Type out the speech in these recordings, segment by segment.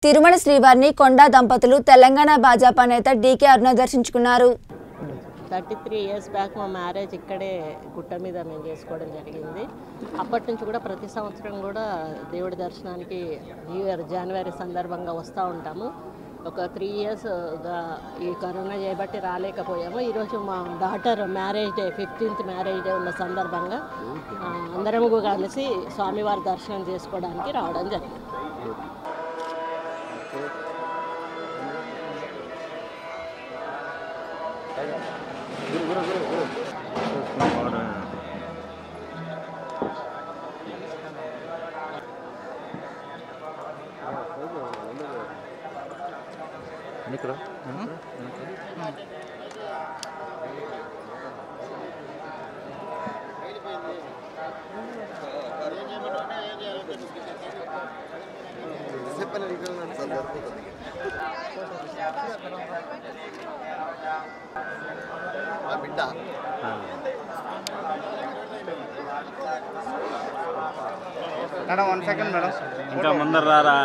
తిరుమల శ్రీవారిని కొండా దంపతులు తెలంగాణ భాజపా నేత డీకే అరుణ దర్శించుకున్నారు థర్టీ త్రీ ఇయర్స్ బ్యాక్ మా మ్యారేజ్ ఇక్కడే గుట్ట మీద మేము చేసుకోవడం జరిగింది అప్పటి నుంచి కూడా ప్రతి సంవత్సరం కూడా దేవుడి దర్శనానికి న్యూ ఇయర్ జనవరి సందర్భంగా వస్తూ ఉంటాము ఒక త్రీ ఇయర్స్గా ఈ కరోనా చేయబట్టి రాలేకపోయాము ఈరోజు మా daughter marriage day fifteenth marriage day ఉన్న సందర్భంగా ఆ, అందరం కూడా కలిసి స్వామివారి దర్శనం చేసుకోవడానికి రావడం జరిగింది మేడం వన్ సెకండ్ మేడం ఇంకా ముందర రారా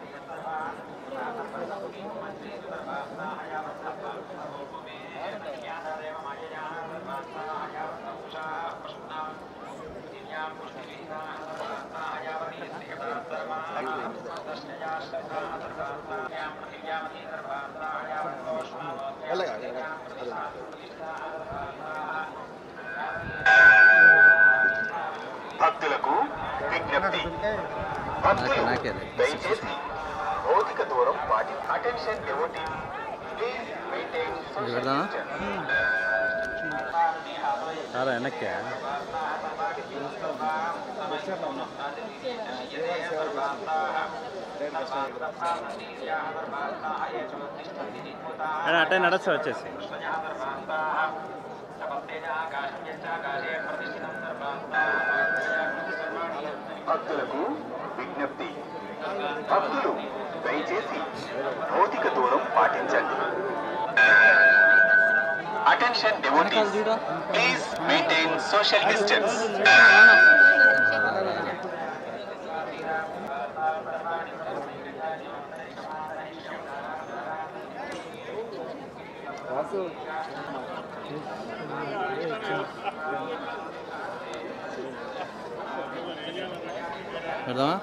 భక్తులకు విజ్ఞప్తి భక్తులు దయచేసి భౌతిక దూరం పాటి attention devotee please maintain social distance రారా వెనక్కి అరే అటే నడచ్చు వచ్చేసి భక్తులకు విజ్ఞప్తి భక్తులు దయచేసి భౌతిక దూరం పాటించండి attention devotees please maintain social distance పెడదామా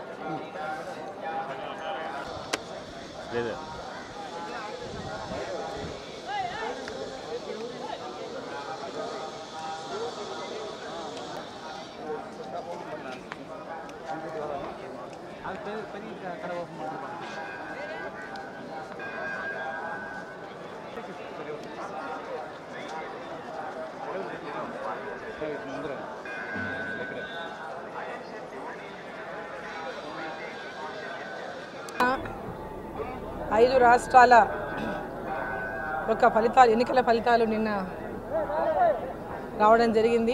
లేదు ఐదు రాష్ట్రాల యొక్క ఫలితాలు ఎన్నికల ఫలితాలు నిన్న రావడం జరిగింది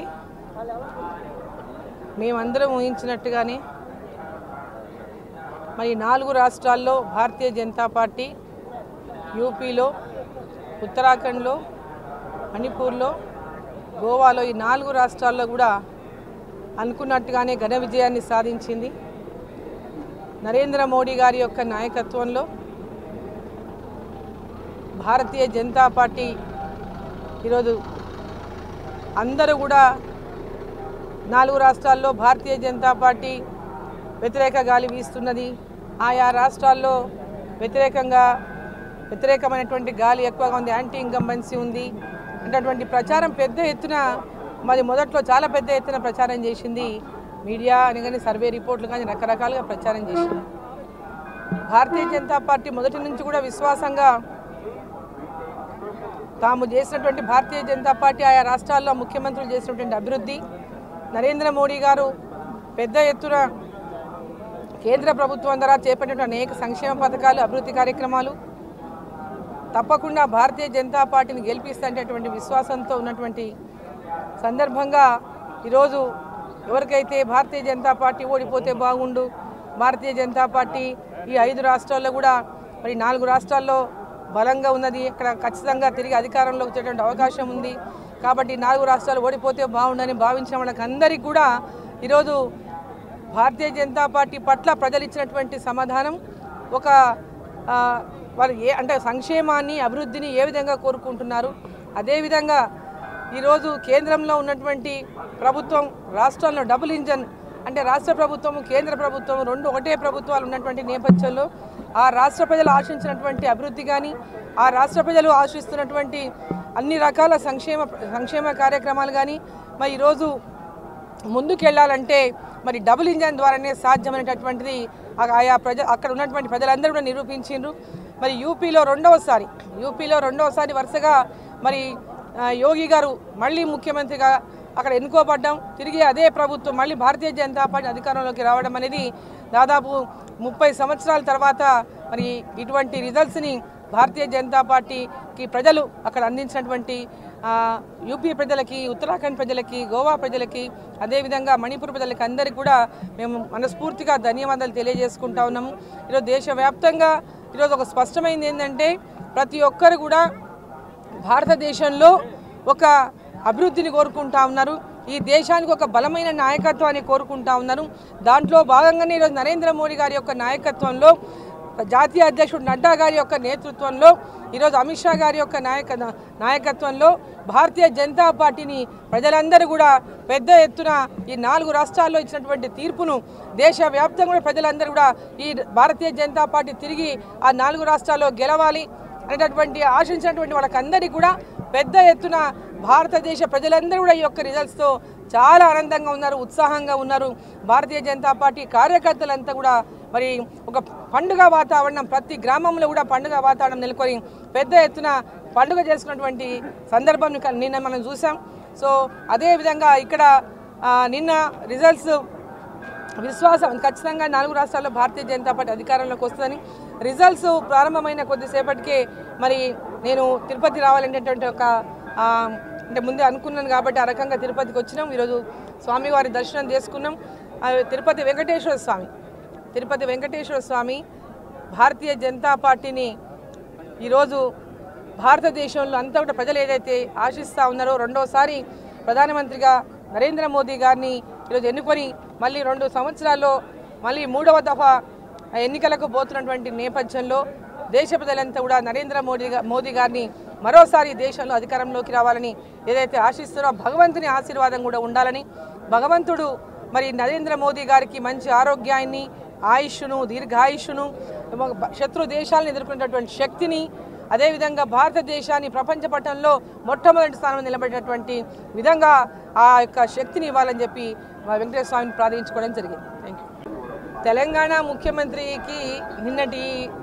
మేమందరం ఊహించినట్టుగానే మరి నాలుగు రాష్ట్రాల్లో భారతీయ జనతా పార్టీ యూపీలో ఉత్తరాఖండ్లో మణిపూర్లో గోవాలో ఈ నాలుగు రాష్ట్రాల్లో కూడా అనుకున్నట్టుగానే ఘన విజయాన్ని సాధించింది నరేంద్ర మోడీ గారి యొక్క నాయకత్వంలో భారతీయ జనతా పార్టీ ఈరోజు అందరూ కూడా నాలుగు రాష్ట్రాల్లో భారతీయ జనతా పార్టీ వ్యతిరేక గాలి వీస్తున్నది ఆయా రాష్ట్రాల్లో వ్యతిరేకంగా వ్యతిరేకమైనటువంటి గాలి ఎక్కువగా ఉంది యాంటీ ఇంకంబెన్సీ ఉంది అటువంటి ప్రచారం పెద్ద ఎత్తున మరి మొదట్లో చాలా పెద్ద ఎత్తున ప్రచారం చేసింది మీడియా అని కానీ సర్వే రిపోర్ట్లు కానీ రకరకాలుగా ప్రచారం చేసింది భారతీయ జనతా పార్టీ మొదటి నుంచి కూడా విశ్వాసంగా తాము చేసినటువంటి భారతీయ జనతా పార్టీ ఆయా రాష్ట్రాల్లో ముఖ్యమంత్రులు చేసినటువంటి అభివృద్ధి నరేంద్ర మోడీ గారు పెద్ద ఎత్తున కేంద్ర ప్రభుత్వం ద్వారా చేపట్టిన అనేక సంక్షేమ పథకాలు అభివృద్ధి కార్యక్రమాలు తప్పకుండా భారతీయ జనతా పార్టీని గెలిపిస్తేటువంటి విశ్వాసంతో ఉన్నటువంటి సందర్భంగా ఈరోజు ఎవరికైతే భారతీయ జనతా పార్టీ ఓడిపోతే బాగుండు భారతీయ జనతా పార్టీ ఈ ఐదు రాష్ట్రాల్లో కూడా మరి నాలుగు రాష్ట్రాల్లో బలంగా ఉన్నది ఇక్కడ ఖచ్చితంగా తిరిగి అధికారంలోకి వచ్చేటువంటి అవకాశం ఉంది కాబట్టి ఈ నాలుగు రాష్ట్రాలు ఓడిపోతే బాగుండని భావించిన వాళ్ళకందరికీ కూడా ఈరోజు భారతీయ జనతా పార్టీ పట్ల ప్రజలు ఇచ్చినటువంటి సమాధానం ఒక ఆ, వారు ఏ అంటే సంక్షేమాన్ని అభివృద్ధిని ఏ విధంగా కోరుకుంటున్నారు అదేవిధంగా ఈరోజు కేంద్రంలో ఉన్నటువంటి ప్రభుత్వం రాష్ట్రంలో డబుల్ ఇంజన్ అంటే రాష్ట్ర ప్రభుత్వం కేంద్ర ప్రభుత్వం రెండు ఒకటే ప్రభుత్వాలు ఉన్నటువంటి నేపథ్యంలో ఆ రాష్ట్ర ప్రజలు ఆశించినటువంటి అభివృద్ధి కానీ ఆ రాష్ట్ర ప్రజలు ఆశిస్తున్నటువంటి అన్ని రకాల సంక్షేమ సంక్షేమ కార్యక్రమాలు కానీ మరి ఈరోజు ముందుకెళ్లాలంటే మరి డబుల్ ఇంజన్ ద్వారానే సాధ్యమైనటువంటిది ఆ- ఆయా ప్రజ అక్కడ ఉన్నటువంటి ప్రజలందరూ కూడా నిరూపించిండ్రు మరి యూపీలో రెండవసారి యూపీలో రెండవసారి వరుసగా మరి ఆ, యోగి గారు మళ్ళీ ముఖ్యమంత్రిగా అక్కడ ఎన్నుకోబడ్డాం తిరిగి అదే ప్రభుత్వం మళ్ళీ భారతీయ జనతా పార్టీ అధికారంలోకి రావడం అనేది దాదాపు ముప్పై సంవత్సరాల తర్వాత మరి ఇటువంటి రిజల్ట్స్ని భారతీయ జనతా పార్టీకి ప్రజలు అక్కడ అందించినటువంటి ఆ, యూపీ ప్రజలకి ఉత్తరాఖండ్ ప్రజలకి గోవా ప్రజలకి అదేవిధంగా మణిపూర్ ప్రజలకి అందరికీ కూడా మేము మనస్ఫూర్తిగా ధన్యవాదాలు తెలియజేసుకుంటా ఉన్నాము ఈరోజు దేశవ్యాప్తంగా ఈరోజు ఒక స్పష్టమైంది ఏంటంటే ప్రతి ఒక్కరు కూడా భారతదేశంలో ఒక అభివృద్ధిని కోరుకుంటా ఉన్నారు ఈ దేశానికి ఒక బలమైన నాయకత్వాన్ని కోరుకుంటా ఉన్నారు దాంట్లో భాగంగానే ఈరోజు నరేంద్ర మోడీ గారి యొక్క నాయకత్వంలో జాతీయ అధ్యక్షుడు నడ్డా గారి యొక్క నేతృత్వంలో ఈరోజు అమిత్ షా గారి యొక్క నాయక నాయకత్వంలో భారతీయ జనతా పార్టీని ప్రజలందరూ కూడా పెద్ద ఎత్తున ఈ నాలుగు రాష్ట్రాల్లో ఇచ్చినటువంటి తీర్పును దేశవ్యాప్తంగా కూడా ప్రజలందరూ కూడా ఈ భారతీయ జనతా పార్టీ తిరిగి ఆ నాలుగు రాష్ట్రాల్లో గెలవాలి అనేటటువంటి ఆశించినటువంటి వాళ్ళకందరికీ కూడా పెద్ద ఎత్తున భారతదేశ ప్రజలందరూ కూడా ఈ యొక్క రిజల్ట్స్తో చాలా ఆనందంగా ఉన్నారు ఉత్సాహంగా ఉన్నారు భారతీయ జనతా పార్టీ కార్యకర్తలంతా కూడా మరి ఒక పండుగ వాతావరణం ప్రతి గ్రామంలో కూడా పండుగ వాతావరణం నెలకొని పెద్ద ఎత్తున పండుగ చేసుకున్నటువంటి సందర్భం నిన్న మనం చూసాం సో అదేవిధంగా ఇక్కడ ఆ, నిన్న రిజల్ట్స్ విశ్వాసం ఖచ్చితంగా నాలుగు రాష్ట్రాల్లో భారతీయ జనతా పార్టీ అధికారంలోకి వస్తుందని రిజల్ట్స్ ప్రారంభమైన కొద్దిసేపటికే మరి నేను తిరుపతి రావాలనేటువంటి ఒక ఆ, అంటే ముందే అనుకున్నాను కాబట్టి ఆ రకంగా తిరుపతికి వచ్చినాం ఈరోజు స్వామివారి దర్శనం చేసుకున్నాం ఆ, తిరుపతి వెంకటేశ్వర స్వామి తిరుపతి వెంకటేశ్వర స్వామి భారతీయ జనతా పార్టీని ఈరోజు భారతదేశంలో అంతా కూడా ప్రజలు ఏదైతే ఆశిస్తూ ఉన్నారో రెండోసారి ప్రధానమంత్రిగా నరేంద్ర మోదీ గారిని ఈరోజు ఎన్నుకొని మళ్ళీ రెండు సంవత్సరాల్లో మళ్ళీ మూడవ దఫా ఎన్నికలకు పోతున్నటువంటి నేపథ్యంలో దేశ ప్రజలంతా కూడా నరేంద్ర మోడీ గా- మోదీ గారిని మరోసారి దేశంలో అధికారంలోకి రావాలని ఏదైతే ఆశిస్తారో ఆ భగవంతుని ఆశీర్వాదం కూడా ఉండాలని భగవంతుడు మరి నరేంద్ర మోదీ గారికి మంచి ఆరోగ్యాన్ని ఆయుష్ను దీర్ఘాయుష్ను శత్రు దేశాలను ఎదుర్కొనేటటువంటి శక్తిని అదేవిధంగా భారతదేశాన్ని ప్రపంచ పటంలో మొట్టమొదటి స్థానంలో నిలబెట్టినటువంటి విధంగా ఆ యొక్క శక్తిని ఇవ్వాలని చెప్పి మా వెంకటేశ్వర స్వామిని ప్రార్థించుకోవడం జరిగింది థ్యాంక్ యూ తెలంగాణ ముఖ్యమంత్రికి నిన్నటి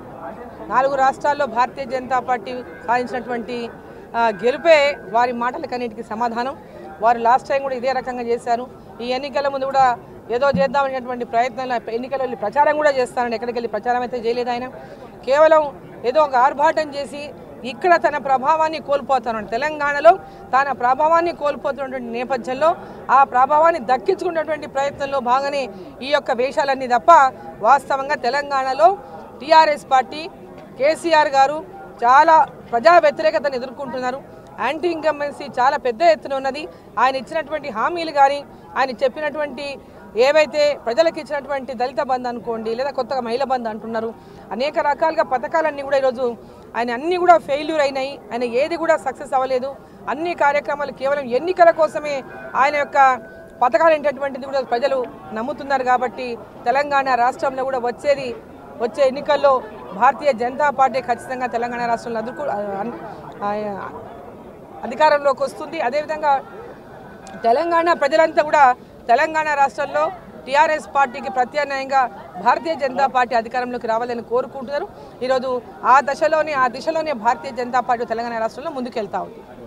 నాలుగు రాష్ట్రాల్లో భారతీయ జనతా పార్టీ సాధించినటువంటి ఆ, గెలుపే వారి మాటలకన్నిటికీ సమాధానం వారు లాస్ట్ టైం కూడా ఇదే రకంగా చేశారు ఈ ఎన్నికల ముందు కూడా ఏదో చేద్దామనేటువంటి ప్రయత్నంలో ఎన్నికల వెళ్ళి ప్రచారం కూడా చేస్తారని ఎక్కడికి వెళ్ళి ప్రచారం అయితే చేయలేదు ఆయన కేవలం ఏదో ఒక ఆర్భాటం చేసి ఇక్కడ తన ప్రభావాన్ని కోల్పోతాను తెలంగాణలో తన ప్రభావాన్ని కోల్పోతున్నటువంటి నేపథ్యంలో ఆ ప్రభావాన్ని దక్కించుకున్నటువంటి ప్రయత్నంలో భాగంగానే ఈ యొక్క వేషాలన్నీ తప్ప వాస్తవంగా తెలంగాణలో టీఆర్ఎస్ పార్టీ కేసీఆర్ గారు చాలా ప్రజా వ్యతిరేకతను ఎదుర్కొంటున్నారు యాంటీ ఇన్కంబెన్సీ చాలా పెద్ద ఎత్తున ఉన్నది ఆయన ఇచ్చినటువంటి హామీలు కానీ ఆయన చెప్పినటువంటి ఏవైతే ప్రజలకు ఇచ్చినటువంటి దళిత బంధు అనుకోండి లేదా కొత్తగా మహిళ బంధు అంటున్నారు అనేక రకాలుగా పథకాలన్నీ కూడా ఈరోజు ఆయన అన్నీ కూడా ఫెయిల్యూర్ అయినాయి ఆయన ఏది కూడా సక్సెస్ అవ్వలేదు అన్ని కార్యక్రమాలు కేవలం ఎన్నికల కోసమే ఆయన యొక్క పథకాలు ఏంటటువంటిది కూడా ప్రజలు నమ్ముతున్నారు కాబట్టి తెలంగాణ రాష్ట్రంలో కూడా వచ్చేది వచ్చే ఎన్నికల్లో భారతీయ జనతా పార్టీ ఖచ్చితంగా తెలంగాణ రాష్ట్రంలో అదుర్కొ ఆ, ఆ, అధికారంలోకి వస్తుంది అదేవిధంగా తెలంగాణ ప్రజలంతా కూడా తెలంగాణ రాష్ట్రంలో టీఆర్ఎస్ పార్టీకి ప్రత్యామ్నాయంగా భారతీయ జనతా పార్టీ అధికారంలోకి రావాలని కోరుకుంటున్నారు ఈరోజు ఆ దశలోనే ఆ దిశలోనే భారతీయ జనతా పార్టీ తెలంగాణ రాష్ట్రంలో ముందుకెళ్తా ఉంది